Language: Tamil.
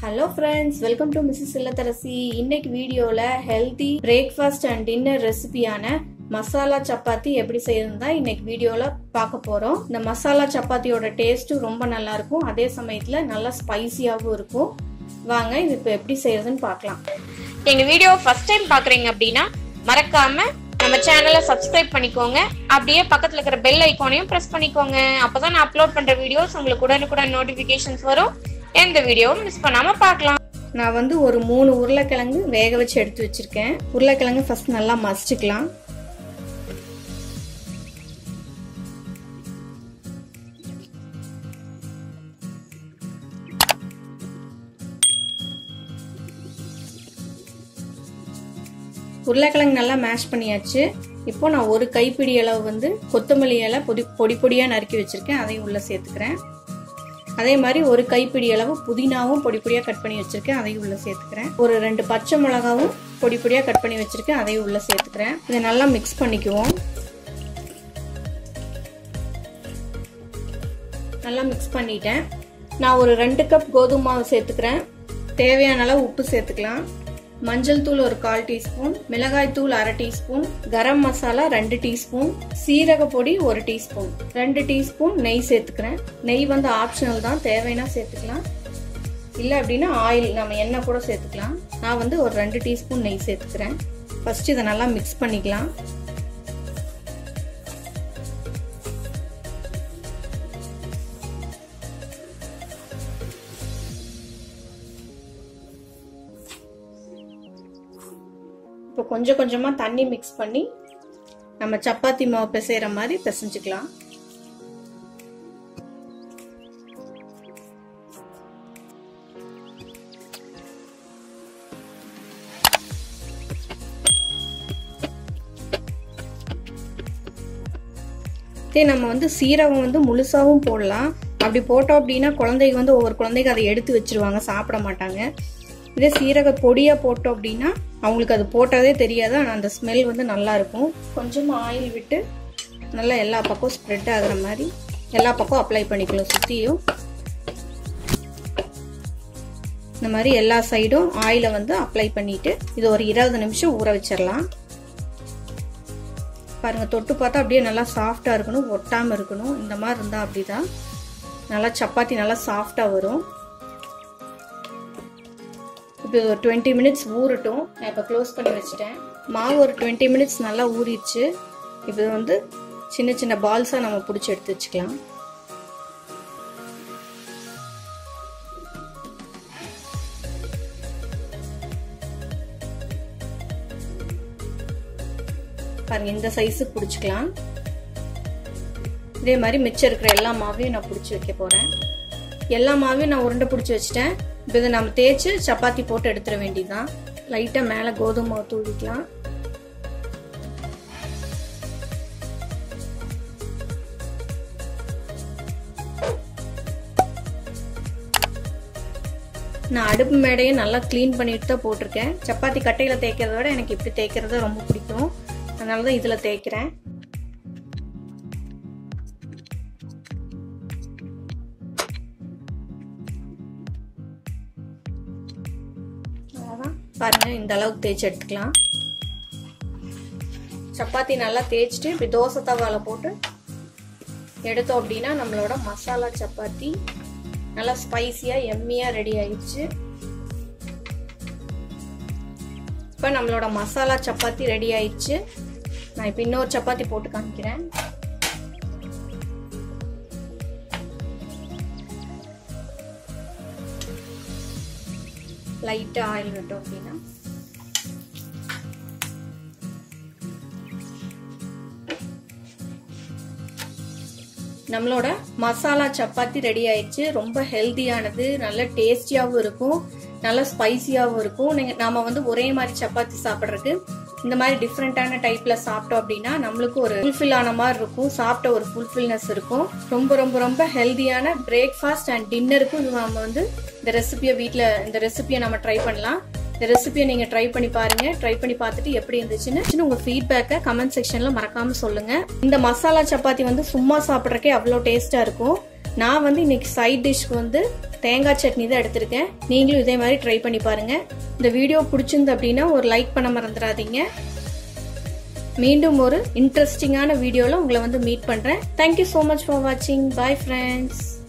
hello friends welcome to Mrs இல்லத்தரசி இன்னைக்கு வீடியோவில் ஹெல்தி பிரேக்ஃபாஸ்ட் அண்ட் டின்னர் ரெசிபியான மசாலா சப்பாத்தி எப்படி செய்யறது தான் இன்னைக்கு வீடியோவில் பார்க்க போகிறோம் இந்த மசாலா சப்பாத்தியோட டேஸ்ட்டும் ரொம்ப நல்லா இருக்கும் அதே சமயத்தில் நல்லா ஸ்பைசியாகவும் இருக்கும் வாங்க இது இப்போ எப்படி செய்யறதுன்னு பார்க்கலாம் எங்க வீடியோ ஃபர்ஸ்ட் டைம் பாக்குறீங்க அப்படின்னா மறக்காம நம்ம சேனலை சப்ஸ்கிரைப் பண்ணிக்கோங்க அப்படியே பக்கத்துல இருக்கிற பெல் ஐக்கானையும் பிரஸ் பண்ணிக்கோங்க அப்பதான் நான் அப்லோட் பண்ற வீடியோஸ் உங்களுக்கு உடனுக்குடன் நோட்டிபிகேஷன்ஸ் வரும் எந்த வீடியோவும் மிஸ் பண்ணாம பார்க்கலாம் நான் வந்து ஒரு மூணு உருளைக்கிழங்கு வேக வச்சு எடுத்து வச்சிருக்கேன் உருளைக்கிழங்கு ஃபர்ஸ்ட் நல்லா மசிச்சுக்கலாம் உருளைக்கிழங்கு நல்லா மேஷ் பண்ணியாச்சு இப்போ நான் ஒரு கைப்பிடி அளவு வந்து கொத்தமல்லி இலை பொடி பொடி பொடியாக நறுக்கி வச்சுருக்கேன் அதையும் உள்ளே சேர்த்துக்கிறேன் அதே மாதிரி ஒரு கைப்பிடி அளவு புதினாவும் பொடி பொடியாக கட் பண்ணி வச்சுருக்கேன் அதையும் உள்ளே சேர்த்துக்கிறேன் ஒரு ரெண்டு பச்சை மிளகாவும் பொடி பொடியாக கட் பண்ணி வச்சுருக்கேன் அதையும் உள்ளே சேர்த்துக்கிறேன் இதை நல்லா மிக்ஸ் பண்ணிக்குவோம் நல்லா மிக்ஸ் பண்ணிட்டேன் நான் ஒரு ரெண்டு கப் கோதுமை மாவு சேர்த்துக்கிறேன் தேவையான அளவு உப்பு சேர்த்துக்கலாம் மஞ்சள் தூள் ஒரு கால் டீஸ்பூன் மிளகாய் தூள் அரை டீஸ்பூன் கரம் மசாலா ரெண்டு டீஸ்பூன் சீரக பொடி ஒரு டீஸ்பூன் ரெண்டு டீஸ்பூன் நெய் சேர்த்துக்கிறேன் நெய் வந்து ஆப்ஷனல் தான் தேவைன்னா சேர்த்துக்கலாம் இல்லை அப்படின்னா ஆயில் நம்ம எண்ணெய் கூட சேர்த்துக்கலாம் நான் வந்து ஒரு ரெண்டு டீஸ்பூன் நெய் சேர்த்துக்கிறேன் ஃபர்ஸ்ட் இதை நல்லா மிக்ஸ் பண்ணிக்கலாம் இப்போ கொஞ்சம் கொஞ்சமாக தண்ணி மிக்ஸ் பண்ணி நம்ம சப்பாத்தி மாவு பிசைகிற மாதிரி பிசைஞ்சுக்கலாம் இதே நம்ம வந்து சீரகம் வந்து முழுசாவும் போடலாம் அப்படி போட்டோம் அப்படின்னா குழந்தைங்க வந்து ஒவ்வொரு குழந்தைங்க அதை எடுத்து வச்சிருவாங்க சாப்பிட மாட்டாங்க இதே சீரக பொடியாக போட்டோம் அப்படின்னா அவங்களுக்கு அது போட்டதே தெரியாது ஆனால் அந்த ஸ்மெல் வந்து நல்லா இருக்கும் கொஞ்சமாக ஆயில் விட்டு நல்லா எல்லா பக்கம் ஸ்ப்ரெட் ஆகுற மாதிரி எல்லா பக்கம் அப்ளை பண்ணிக்கலாம் சுற்றியும் இந்த மாதிரி எல்லா சைடும் ஆயிலை வந்து அப்ளை பண்ணிட்டு இது ஒரு இருபது நிமிஷம் ஊற வச்சிடலாம் பாருங்க தொட்டு பார்த்தா அப்படியே நல்லா சாஃப்டாக இருக்கணும் ஒட்டாமல் இருக்கணும் இந்த மாதிரி இருந்தால் அப்படிதான் நல்லா சப்பாத்தி நல்லா சாஃப்டாக வரும் இப்போ ஒரு டுவெண்ட்டி மினிட்ஸ் ஊறட்டும் நான் இப்போ க்ளோஸ் பண்ணி வச்சுட்டேன் மாவு ஒரு டுவெண்ட்டி மினிட்ஸ் நல்லா ஊறிடுச்சு இப்போ வந்து சின்ன சின்ன பால்ஸாக நம்ம பிடிச்சி எடுத்து வச்சுக்கலாம் பாருங்க இந்த சைஸுக்கு பிடிச்சிக்கலாம் இதே மாதிரி மிச்சம் இருக்கிற எல்லா மாவையும் நான் பிடிச்சி வைக்க போகிறேன் எல்லா மாவையும் நான் உருண்டை பிடிச்சி வச்சுட்டேன் இப்போ இதை நம்ம தேய்ச்சி சப்பாத்தி போட்டு எடுத்துட வேண்டியதுதான் லைட்டாக மேலே கோதுமை மாவு தூவிக்கலாம் நான் அடுப்பு மேடையை நல்லா க்ளீன் பண்ணிட்டு தான் போட்டிருக்கேன் சப்பாத்தி கட்டையில் தேய்க்கிறத விட எனக்கு இப்படி தேய்க்கிறது ரொம்ப பிடிக்கும் அதனால தான் இதில் தேய்க்கிறேன் பாருங்க இந்த அளவுக்கு தேய்ச்சி எடுத்துக்கலாம் சப்பாத்தி நல்லா தேய்ச்சிட்டு இப்படி தோசை தவால போட்டு எடுத்தோம் அப்படின்னா நம்மளோட மசாலா சப்பாத்தி நல்லா ஸ்பைசியா எம்மியா ரெடி ஆயிடுச்சு இப்போ நம்மளோட மசாலா சப்பாத்தி ரெடி ஆயிடுச்சு நான் இப்போ இன்னொரு சப்பாத்தி போட்டு காமிக்கிறேன் லைட்டாக ஆயில் விட்டோம் அப்படின்னா நம்மளோட மசாலா சப்பாத்தி ரெடி ஆயிடுச்சு ரொம்ப ஹெல்த்தியானது நல்ல டேஸ்டியாகவும் இருக்கும் நல்ல ஸ்பைசியாகவும் இருக்கும் நீங்கள் நாம வந்து ஒரே மாதிரி சப்பாத்தி சாப்பிட்றதுக்கு இந்த மாதிரி டிஃப்ரெண்ட்டான டைப்ல சாப்பிட்டோம் அப்படின்னா நம்மளுக்கு ஒரு ஃபுல்ஃபில் ஆன மாதிரி இருக்கும் சாப்பிட்ட ஒரு ஃபுல்ஃபில்னஸ் இருக்கும் ரொம்ப ரொம்ப ரொம்ப ஹெல்த்தியான பிரேக்ஃபாஸ்ட் அண்ட் டின்னருக்கும் நம்ம வந்து இந்த ரெசிபியை வீட்டில் இந்த ரெசிபியை நம்ம ட்ரை பண்ணலாம் இந்த ரெசிபியை நீங்கள் ட்ரை பண்ணி பாருங்க ட்ரை பண்ணி பார்த்துட்டு எப்படி இருந்துச்சுன்னு உங்கள் ஃபீட்பேக்கை கமெண்ட் செக்ஷனில் மறக்காம சொல்லுங்க இந்த மசாலா சப்பாத்தி வந்து சும்மா சாப்பிட்றக்கே அவ்வளோ டேஸ்ட்டாக இருக்கும் நான் வந்து இன்னைக்கு சைட் டிஷ்க்கு வந்து தேங்காய் சட்னி தான் எடுத்திருக்கேன் நீங்களும் இதே மாதிரி ட்ரை பண்ணி பாருங்க இந்த வீடியோ பிடிச்சிருந்து அப்படின்னா ஒரு லைக் பண்ண மறந்துடாதீங்க மீண்டும் ஒரு இன்ட்ரெஸ்டிங்கான வீடியோவில் உங்களை வந்து மீட் பண்ணுறேன் தேங்க்யூ ஸோ மச் ஃபார் வாட்சிங் பாய் ஃப்ரெண்ட்ஸ்